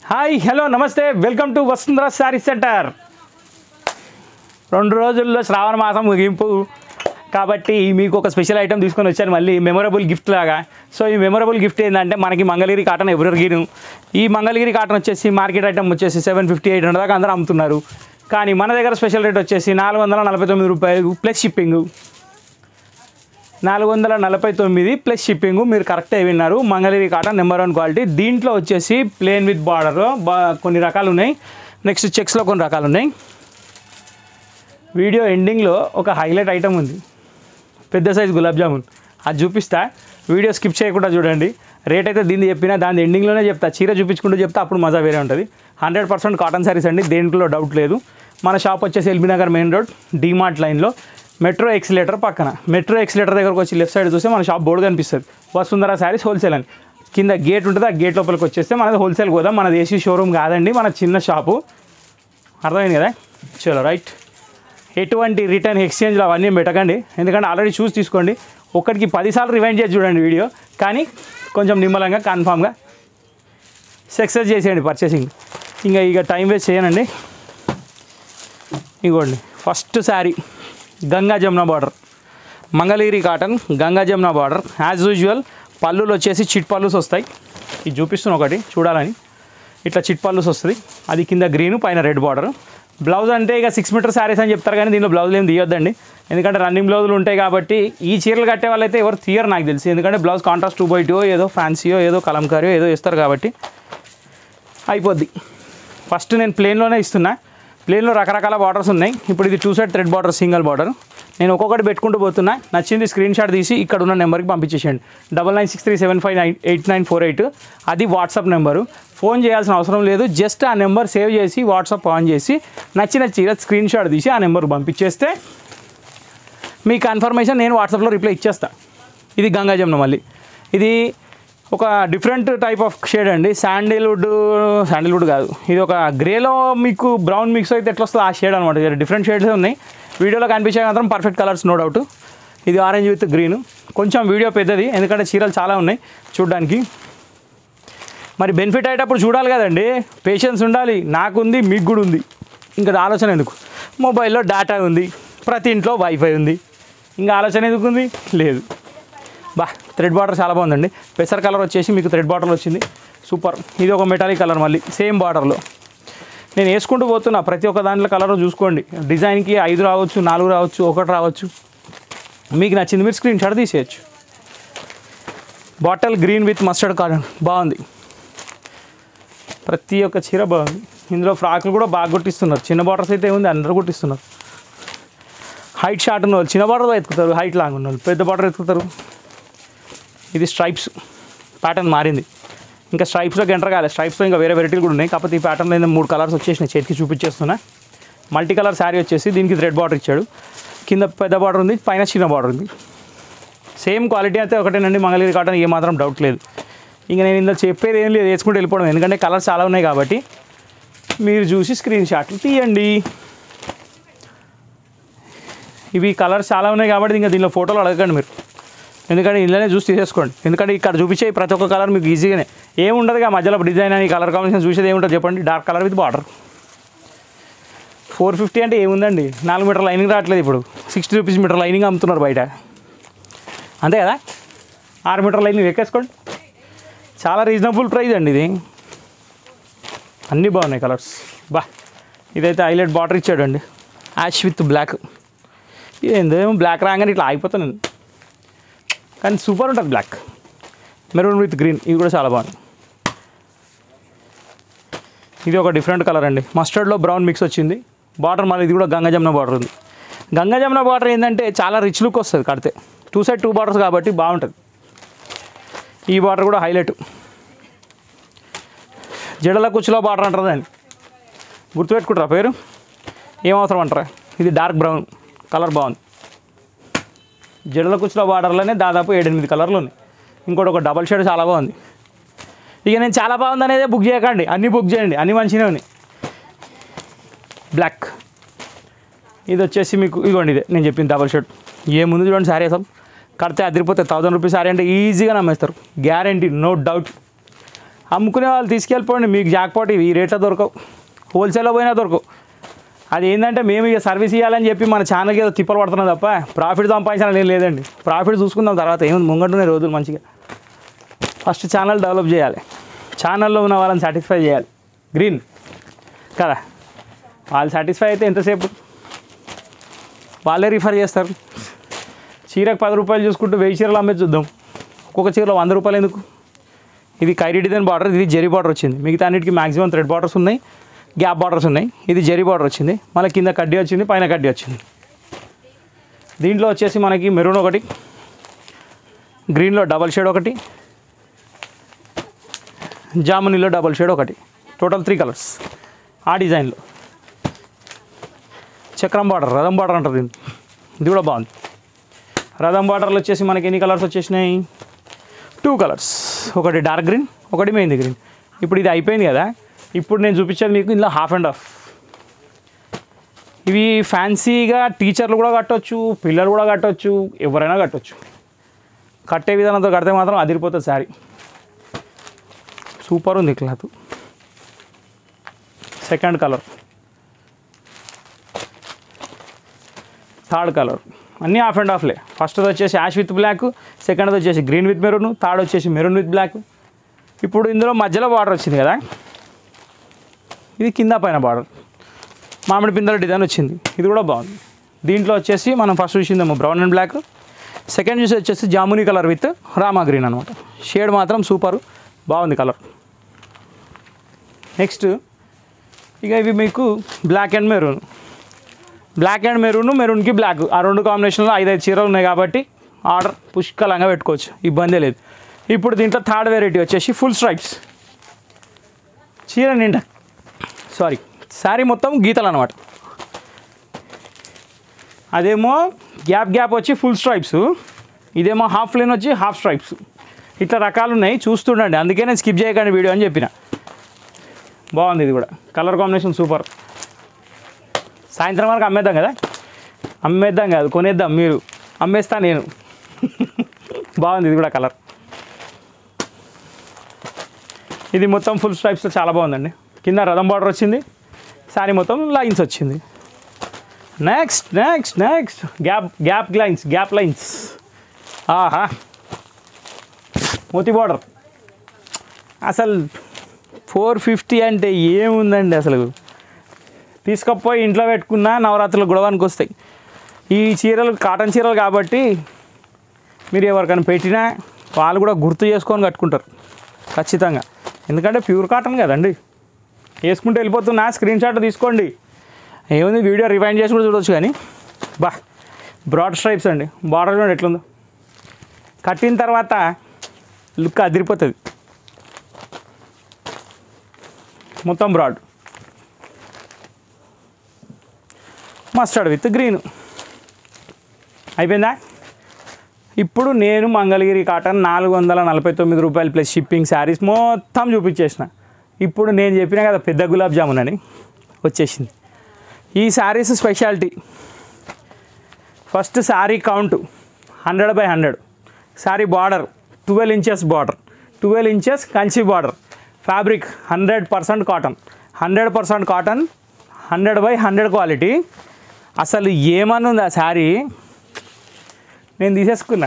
hi hello నమస్తే welcome to Vasundhara sari centre రెండు రోజుల్లో శ్రావణ మాసం ముగింపు కాబట్టి మీకు ఒక స్పెషల్ ఐటమ్ తీసుకొని వచ్చాను మళ్ళీ మెమొరబుల్ గిఫ్ట్ లాగా సో ఈ మెమొరబుల్ గిఫ్ట్ ఏంటంటే మనకి మంగళగిరి కాటన్ ఎవరిగిను ఈ మంగళగిరి కాటన్ వచ్చేసి మార్కెట్ ఐటమ్ వచ్చేసి సెవెన్ ఫిఫ్టీ ఎయిట్ హండ్రెడ్ దాకా అందరూ అమ్ముతున్నారు కానీ మన దగ్గర స్పెషల్ రేట్ వచ్చేసి నాలుగు వందల నలభై తొమ్మిది రూపాయలు ప్లస్ షిప్పింగ్ నాలుగు వందల నలభై తొమ్మిది ప్లస్ షిప్పింగ్ మీరు కరెక్టే విన్నారు Mangalagiri cotton number one quality దీంట్లో వచ్చేసి ప్లేన్ విత్ బార్డర్ బా కొన్ని రకాలు ఉన్నాయి నెక్స్ట్ చెక్స్లో కొన్ని రకాలు ఉన్నాయి వీడియో ఎండింగ్లో ఒక హైలైట్ ఐటమ్ ఉంది పెద్ద సైజ్ గులాబ్ జామున్ అది చూపిస్తా వీడియో స్కిప్ చేయకుండా చూడండి రేట్ అయితే దీన్ని చెప్పినా దాని ఎండింగ్లోనే చెప్తా చీర చూపించుకుంటూ చెప్తా అప్పుడు మజా వేరే ఉంటుంది హండ్రెడ్ పర్సెంట్ కాటన్ శారీస్ అండి దేంట్లో డౌట్ లేదు మన షాప్ వచ్చేసి LB Nagar main road DMart లైన్లో మెట్రో ఎక్సిలేటర్ పక్కన మెట్రో ఎక్సిలేటర్ దగ్గరకు వచ్చి లెఫ్ట్ సైడ్ చూస్తే మన షాప్ బోర్డు కనిపిస్తుంది వసుంధర శారీస్ హోల్సేల్ అని కింద గేట్ ఉంటుంది ఆ గేట్ లోపలికి వచ్చేస్తే మనది హోల్సేల్ గోదాం మనది ఏసీ షోరూమ్ కాదండి మన చిన్న షాపు అర్థమైంది కదా చలో రైట్ ఎటువంటి రిటర్న్ ఎక్స్చేంజ్లు అవన్నీ పెట్టకండి ఎందుకంటే ఆల్రెడీ చూసి తీసుకోండి ఒక్కడికి పదిసార్లు రివైండ్ చేసి చూడండి వీడియో కానీ కొంచెం నిమ్మలంగా కన్ఫామ్గా సక్సెస్ చేసేయండి పర్చేసింగ్ ఇంకా ఇక టైం వేస్ట్ చేయనండి ఇగోండి first sari Ganga Jamuna border Mangalagiri cotton Ganga Jamuna border as usual పళ్ళులు వచ్చేసి చిట్ పళ్ళుస్ వస్తాయి ఇది చూపిస్తున్న ఒకటి చూడాలని ఇట్లా చిట్ పళ్ళుస్ వస్తుంది అది కింద గ్రీన్ పైన రెడ్ బార్డర్ బ్లౌజ్ అంటే ఇక సిక్స్ మీటర్ శారీస్ అని చెప్తారు కానీ దీనిలో బ్లౌజ్ ఏం తీయొద్దండి ఎందుకంటే రన్నింగ్ బ్లౌజులు ఉంటాయి కాబట్టి ఈ చీరలు కట్టే వాళ్ళైతే ఎవరు తీయరు నాకు తెలిసి ఎందుకంటే blouse contrast two by two ఏదో ఫ్యాన్సీయో ఏదో కలంకారియో ఏదో ఇస్తారు కాబట్టి అయిపోద్ది ఫస్ట్ నేను ప్లేన్లోనే ఇస్తున్నా ప్లేన్లో రకరకాల బార్డర్స్ ఉన్నాయి ఇప్పుడు ఇది two side thread border single border నేను ఒక్కొక్కటి పెట్టుకుంటూ పోతున్నా నచ్చింది స్క్రీన్ షాట్ తీసి ఇక్కడ ఉన్న నెంబర్కి పంపించేసేయండి double nine six three seven five nine eight nine four eight అది వాట్సాప్ నెంబరు ఫోన్ చేయాల్సిన అవసరం లేదు జస్ట్ ఆ నెంబర్ సేవ్ చేసి వాట్సాప్ ఆన్ చేసి నచ్చిన చీర స్క్రీన్ షాట్ తీసి ఆ నెంబర్కి పంపించేస్తే మీ కన్ఫర్మేషన్ నేను వాట్సాప్లో రిప్లై ఇచ్చేస్తా ఇది గంగా జమున మళ్ళీ ఇది ఒక డిఫరెంట్ టైప్ ఆఫ్ షేడ్ అండి శాండిల్వుడ్ శాండిల్వుడ్ కాదు ఇది ఒక గ్రేలో మీకు బ్రౌన్ మిక్స్ అయితే ఎట్లా వస్తుందో ఆ షేడ్ అనమాట డిఫరెంట్ షేడ్స్ ఉన్నాయి వీడియోలో కనిపించే మాత్రం పర్ఫెక్ట్ కలర్స్ నో డౌట్ ఇది ఆరెంజ్ విత్ గ్రీన్ కొంచెం వీడియో పెద్దది ఎందుకంటే చీరలు చాలా ఉన్నాయి చూడడానికి మరి బెనిఫిట్ అయ్యేటప్పుడు చూడాలి కదండి పేషెన్స్ ఉండాలి నాకుంది మీకు కూడా ఉంది ఇంకా ఆలోచన ఎందుకు మొబైల్లో డేటా ఉంది ప్రతి ఇంట్లో వైఫై ఉంది ఇంకా ఆలోచన ఎందుకు ఉంది లేదు బా థ్రెడ్ బార్డర్ చాలా బాగుందండి పెసర్ కలర్ వచ్చేసి మీకు థ్రెడ్ బార్డర్ వచ్చింది సూపర్ ఇది ఒక మెటాలిక్ కలర్ మళ్ళీ సేమ్ బార్డర్లో నేను వేసుకుంటూ పోతున్నా ప్రతి ఒక్క దాంట్లో కలర్ చూసుకోండి డిజైన్కి ఐదు రావచ్చు నాలుగు రావచ్చు ఒకటి రావచ్చు మీకు నచ్చింది మీరు స్క్రీన్ షాట్ తీసేయచ్చు bottle green with mustard cotton బాగుంది ప్రతి ఒక్క చీర బాగుంది ఇందులో ఫ్రాక్లు కూడా బాగా కుట్టిస్తున్నారు చిన్న బార్డర్స్ అయితే ఉంది అందరూ కుట్టిస్తున్నారు హైట్ షార్ట్ ఉన్న వాళ్ళు చిన్న బార్డర్ ఎత్తుకుతారు హైట్ లాంగ్ ఉన్న వాళ్ళు పెద్ద బార్డర్ ఎత్తుకుతారు ఇది స్ట్రైప్స్ ప్యాటర్న్ మారింది ఇంకా స్ట్రైప్స్లోకి ఎంటర్ కాలేదు స్ట్రైప్స్లో ఇంకా వేరే వెరైటీలు కూడా ఉన్నాయి కాకపోతే ఈ ప్యాటర్న్లో ఏందో మూడు కలర్స్ వచ్చేసినాయి చేతికి చూపించేస్తున్నా మల్టీ కలర్ శారీ వచ్చేసి దీనికి రెడ్ బార్డర్ ఇచ్చాడు కింద పెద్ద బార్డర్ ఉంది పైన చిన్న బార్డర్ ఉంది సేమ్ క్వాలిటీ అయితే ఒకటేనండి మంగళగిరి కాటన్ ఏమాత్రం డౌట్ లేదు ఇంకా నేను ఇందులో చెప్పేది ఏం లేదు వేసుకుంటూ వెళ్ళిపోవడం ఎందుకంటే కలర్స్ చాలా ఉన్నాయి కాబట్టి మీరు చూసి స్క్రీన్ షాట్లు తీయండి ఇవి కలర్స్ చాలా ఉన్నాయి కాబట్టి ఇంకా దీనిలో ఫోటోలు అడగండి మీరు ఎందుకంటే ఇందులోనే చూసి తీసేసుకోండి ఎందుకంటే ఇక్కడ చూపించే ప్రతి ఒక్క కలర్ మీకు ఈజీగానే ఏముండదుగా మధ్యలో డిజైన్ అని కలర్ కాంబినేషన్ చూసేది ఏముంటుంది చెప్పండి dark colour with border four fifty అంటే ఏముందండి నాలుగు మీటర్ లైనింగ్ రావట్లేదు ఇప్పుడు సిక్స్టీ రూపీస్ మీటర్ లైనింగ్ అమ్ముతున్నారు బయట అంతే కదా ఆరు మీటర్ లైనింగ్ ఎక్కేసుకోండి చాలా రీజనబుల్ ప్రైస్ అండి ఇది అన్నీ బాగున్నాయి కలర్స్ బా ఇదైతే హైలైట్ బార్డర్ ఇచ్చాడండి యాష్ విత్ బ్లాక్ ఇది ఏందేమో బ్లాక్ రాగానే ఇట్లా ఆగిపోతాను నేను కానీ సూపర్ ఉంటుంది బ్లాక్ మెరూన్ విత్ గ్రీన్ ఇది కూడా చాలా బాగుంది ఇది ఒక డిఫరెంట్ కలర్ అండి మస్టర్డ్లో బ్రౌన్ మిక్స్ వచ్చింది బార్డర్ మళ్ళీ ఇది కూడా గంగా జమున బార్డర్ ఉంది గంగా జమున బార్డర్ ఏంటంటే చాలా రిచ్ లుక్ వస్తుంది కడితే టూ సైడ్ టూ బార్డర్స్ కాబట్టి బాగుంటుంది ఈ బార్డర్ కూడా హైలైట్ జడల కుచ్చులో బార్డర్ అంటారు దాన్ని గుర్తుపెట్టుకుంటారా పేరు ఏమవసరం అంటారా ఇది డార్క్ బ్రౌన్ కలర్ బాగుంది జడల కుచ్చులో బార్డర్లోనే దాదాపు ఏడెనిమిది కలర్లు ఉన్నాయి ఇంకోటి ఒక డబల్ షేడ్ చాలా బాగుంది ఇక నేను చాలా బాగుంది అనేది బుక్ చేయకండి అన్నీ బుక్ చేయండి అన్నీ మంచిగా ఉన్నాయి బ్లాక్ ఇది వచ్చేసి మీకు ఇదిగోండి ఇదే నేను చెప్పింది డబల్ షర్ట్ ఏముంది చూడండి సారీ అసలు కడితే అదిరిపోతే థౌసండ్ రూపీస్ సారీ అంటే ఈజీగా నమ్మేస్తారు గ్యారంటీ నో డౌట్ అమ్ముకునే వాళ్ళు తీసుకెళ్ళిపోండి మీకు జాక్పాట్ ఇవి ఈ రేట్లో దొరకవు హోల్సేల్లో పోయినా దొరకవు అది ఏంటంటే మేము ఇక సర్వీస్ ఇవ్వాలని చెప్పి మన ఛానల్కి ఏదో తిప్పలు పడుతున్నాం తప్ప ప్రాఫిట్ సంపాదించాలని ఏం లేదండి ప్రాఫిట్ చూసుకుందాం తర్వాత ఏముంది ముంగట్టునే రోజులు మంచిగా ఫస్ట్ ఛానల్ డెవలప్ చేయాలి ఛానల్లో ఉన్న వాళ్ళని సాటిస్ఫై చేయాలి గ్రీన్ కదా వాళ్ళు సాటిస్ఫై అయితే ఎంతసేపు వాళ్ళే రిఫర్ చేస్తారు చీరకు పది రూపాయలు చూసుకుంటూ వెయ్యి చీరలు అమ్మే చూద్దాం ఒక్కొక్క చీరలో వంద రూపాయలు ఎందుకు ఇది కైరీ డిజైన్ బార్డర్ ఇది జెరీ బార్డర్ వచ్చింది మిగతా అన్నిటికీ మాక్సిమం థ్రెడ్ బార్డర్స్ ఉన్నాయి గ్యాప్ బార్డర్స్ ఉన్నాయి ఇది జెరీ బార్డర్ వచ్చింది మళ్ళీ కింద కడ్డీ వచ్చింది పైన కడ్డీ వచ్చింది దీంట్లో వచ్చేసి మనకి మెరూన్ ఒకటి గ్రీన్లో డబల్ షేడ్ ఒకటి జామునీలో డబల్ షేడ్ ఒకటి టోటల్ త్రీ కలర్స్ ఆ డిజైన్లో చక్రం బార్డర్ రథం బార్డర్ అంటారు దీన్ని ఇది కూడా బాగుంది రథం బార్డర్లు వచ్చేసి మనకి ఎన్ని కలర్స్ వచ్చేసినాయి టూ కలర్స్ ఒకటి డార్క్ గ్రీన్ ఒకటి మెయిన్ గ్రీన్ ఇప్పుడు ఇది అయిపోయింది కదా ఇప్పుడు నేను చూపించేది మీకు ఇందులో హాఫ్ అండ్ హాఫ్ ఇవి ఫ్యాన్సీగా టీచర్లు కూడా కట్టొచ్చు పిల్లలు కూడా కట్టొచ్చు ఎవరైనా కట్టొచ్చు కట్టే విధానంతో కడితే మాత్రం అదిరిపోతుంది శారీ సూపర్ ఉంది cloth second colour third colour అన్నీ హాఫ్ అండ్ హాఫ్లే ఫస్ట్ వచ్చేసి యాష్ విత్ బ్లాక్ సెకండ్ వచ్చేసి గ్రీన్ విత్ మెరూన్ థర్డ్ వచ్చేసి మెరూన్ విత్ బ్లాక్ ఇప్పుడు ఇందులో మధ్యలో బార్డర్ వచ్చింది కదా ఇది కింద పైన బార్డర్ మామిడి పిందల డిజైన్ వచ్చింది ఇది కూడా బాగుంది దీంట్లో వచ్చేసి మనం ఫస్ట్ చూసిందేమో బ్రౌన్ అండ్ బ్లాక్ సెకండ్ చూసి వచ్చేసి జామునీ కలర్ విత్ రామా గ్రీన్ అనమాట షేడ్ మాత్రం సూపర్ బాగుంది కలర్ నెక్స్ట్ ఇక ఇవి మీకు black and maroon black and maroon మెరూన్కి బ్లాక్ ఆ రెండు కాంబినేషన్లో ఐదైదు చీరలు ఉన్నాయి కాబట్టి ఆర్డర్ పుష్కలంగా పెట్టుకోవచ్చు ఇబ్బంది లేదు ఇప్పుడు దీంట్లో థర్డ్ వెరైటీ వచ్చేసి ఫుల్ స్ట్రైప్స్ చీర నిండా సారీ శారీ మొత్తం గీతలు అనమాట అదేమో గ్యాప్ గ్యాప్ వచ్చి ఫుల్ స్ట్రైప్స్ ఇదేమో హాఫ్ లైన్ వచ్చి హాఫ్ స్ట్రైప్స్ ఇట్లా రకాలు ఉన్నాయి చూస్తుండండి అందుకే నేను స్కిప్ చేయకండి వీడియో అని చెప్పిన బాగుంది ఇది కూడా కలర్ కాంబినేషన్ సూపర్ సాయంత్రం వరకు అమ్మేద్దాం కదా అమ్మేద్దాం కాదు కొనేద్దాం మీరు అమ్మేస్తా నేను బాగుంది ఇది కూడా కలర్ ఇది మొత్తం ఫుల్ స్ట్రైప్స్తో చాలా బాగుందండి కింద రథం బార్డర్ వచ్చింది శారీ మొత్తం లైన్స్ వచ్చింది next next next gap gap lines gap lines ఆహా మోతి బార్డర్ అసలు ఫోర్ ఫిఫ్టీ అంటే ఏముందండి అసలు తీసుకపోయి ఇంట్లో పెట్టుకున్న నవరాత్రులు గొడవానికి వస్తాయి ఈ చీరలు కాటన్ చీరలు కాబట్టి మీరు ఎవరికైనా పెట్టినా వాళ్ళు కూడా గుర్తు చేసుకొని కట్టుకుంటారు ఖచ్చితంగా ఎందుకంటే ప్యూర్ కాటన్ కదండి వేసుకుంటే వెళ్ళిపోతున్నా స్క్రీన్ షాట్ తీసుకోండి ఏముంది వీడియో రివైండ్ చేసి కూడా చూడొచ్చు కానీ బా బ్రాడ్ స్ట్రైప్స్ అండి బార్డర్ చూడండి ఎట్లుందో కట్టిన తర్వాత లుక్ అదిరిపోతుంది మొత్తం బ్రాడ్ మస్టర్డ్ విత్ గ్రీన్ అయిపోయిందా ఇప్పుడు నేను మంగళగిరి కాటన్ నాలుగు వందల నలభై తొమ్మిది రూపాయలు ప్లస్ షిప్పింగ్ శారీస్ మొత్తం చూపించేసిన ఇప్పుడు నేను చెప్పిన కదా పెద్ద గులాబ్ జామున్ అని వచ్చేసింది ఈ saris speciality first sari count hundred by hundred sari border twelve inches border twelve inches Kanchi border fabric hundred percent cotton hundred percent cotton hundred by hundred quality అసలు ఏమనుంది ఆ శారీ నేను తీసేసుకున్నా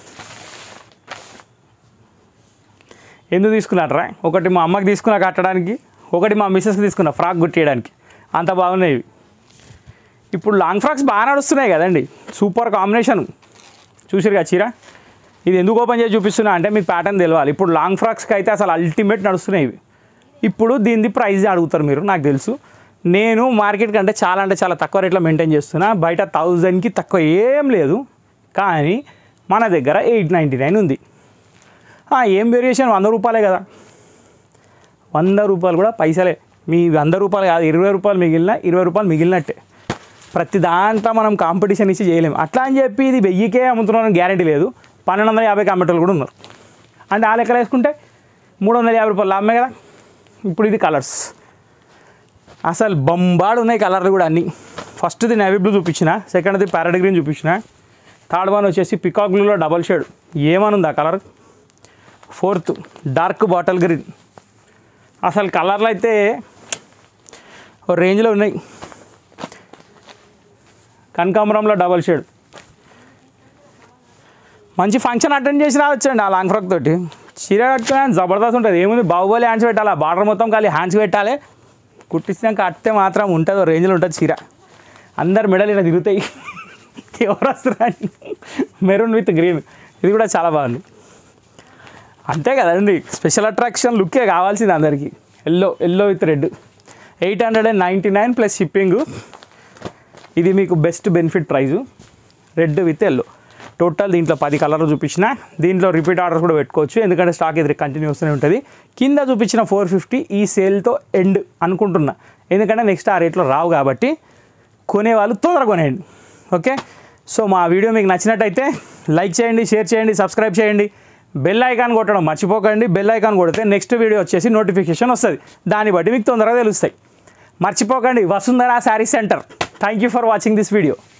ఎందుకు తీసుకున్నాట్రా ఒకటి మా అమ్మకి తీసుకున్నా కట్టడానికి ఒకటి మా మిస్సెస్కి తీసుకున్నా ఫ్రాక్ కుట్టేయడానికి అంత బాగున్నాయి ఇవి ఇప్పుడు లాంగ్ ఫ్రాక్స్ బాగా నడుస్తున్నాయి కదండి సూపర్ కాంబినేషన్ చూసిరుగా చీర ఇది ఎందుకు ఓపెన్ చేసి చూపిస్తున్నా అంటే మీకు ప్యాటర్న్ తెలియాలి ఇప్పుడు లాంగ్ ఫ్రాక్స్కి అయితే అసలు అల్టిమేట్ నడుస్తున్నాయి ఇవి ఇప్పుడు దీనిది ప్రైజ్ అడుగుతారు మీరు నాకు తెలుసు నేను మార్కెట్ కంటే చాలా అంటే చాలా తక్కువ రేట్లో మెయింటైన్ చేస్తున్నా బయట థౌజండ్కి తక్కువ ఏం లేదు కానీ మన దగ్గర ఎయిట్ నైంటీ నైన్ ఉంది ఆ, ఏం వేరియేషన్ వంద రూపాయలే కదా వంద రూపాయలు కూడా పైసలే మీ వంద రూపాయలు కాదు ఇరవై రూపాయలు మిగిలిన ఇరవై రూపాయలు మిగిలినట్టే ప్రతి దాంట్లో మనం కాంపిటీషన్ ఇచ్చి చేయలేము అట్లా అని చెప్పి ఇది వెయ్యికే అమ్ముతున్నాను గ్యారంటీ లేదు పన్నెండు వందల యాభై అమ్మేటోళ్ళు కూడా ఉన్నారు అంటే ఆ లెక్కలు వేసుకుంటే మూడు వందల యాభై రూపాయలు అమ్మే కదా ఇప్పుడు ఇది కలర్స్ అసలు బొంబాడు ఉన్నాయి కలర్లు కూడా అన్నీ ఫస్ట్ది నేవీ బ్లూ చూపించిన సెకండ్ది ప్యారెట్ గ్రీన్ చూపించిన థర్డ్ వన్ వచ్చేసి పికాక్ బ్లూలో డబల్ షేడ్ ఏమనుంది ఆ colour fourth dark bottle green అసలు కలర్లు అయితే ఓ రేంజ్లో ఉన్నాయి కనకాంబరంలో డబల్ షేడ్ మంచి ఫంక్షన్ అటెండ్ చేసి రావచ్చండి ఆ లాంగ్ ఫ్రాక్ తోటి చీర కట్టుకుని జబర్దస్త్ ఉంటుంది ఏముంది బాహుబలి హ్యాండ్స్ పెట్టాలి బార్డర్ మొత్తం ఖాళీ హ్యాండ్స్ పెట్టాలి కుట్టించినాక కడితే మాత్రం ఉంటుంది ఓ రేంజ్లో ఉంటుంది చీర అందరు మెడలు ఇలా తిరుగుతాయి ఎవరు వస్తున్నారని మెరూన్ విత్ గ్రీన్ ఇది కూడా చాలా బాగుంది అంతే కదండి స్పెషల్ అట్రాక్షన్ లుక్కే కావాల్సింది అందరికీ yellow yellow with red eight hundred and ninety nine plus shipping ఇది మీకు best benefit price red with yellow total దీంట్లో పది కలర్లు చూపించిన దీంట్లో రిపీట్ ఆర్డర్స్ కూడా పెట్టుకోవచ్చు ఎందుకంటే స్టాక్ ఇది కంటిన్యూ వస్తూనే ఉంటుంది కింద చూపించిన ఫోర్ ఫిఫ్టీ ఈ సేల్తో ఎండ్ అనుకుంటున్నా ఎందుకంటే నెక్స్ట్ ఆ రేట్లో రావు కాబట్టి కొనేవాళ్ళు తొందరగా కొనేయండి ఓకే సో మా వీడియో మీకు నచ్చినట్టయితే లైక్ చేయండి షేర్ చేయండి సబ్స్క్రైబ్ చేయండి బెల్ ఐకాన్ కొట్టడం మర్చిపోకండి బెల్ ఐకాన్ కొడితే నెక్స్ట్ వీడియో వచ్చేసి నోటిఫికేషన్ వస్తుంది దాన్ని బట్టి మీకు తొందరగా తెలుస్తాయి మర్చిపోకండి Vasundhara sari centre thank you for watching this video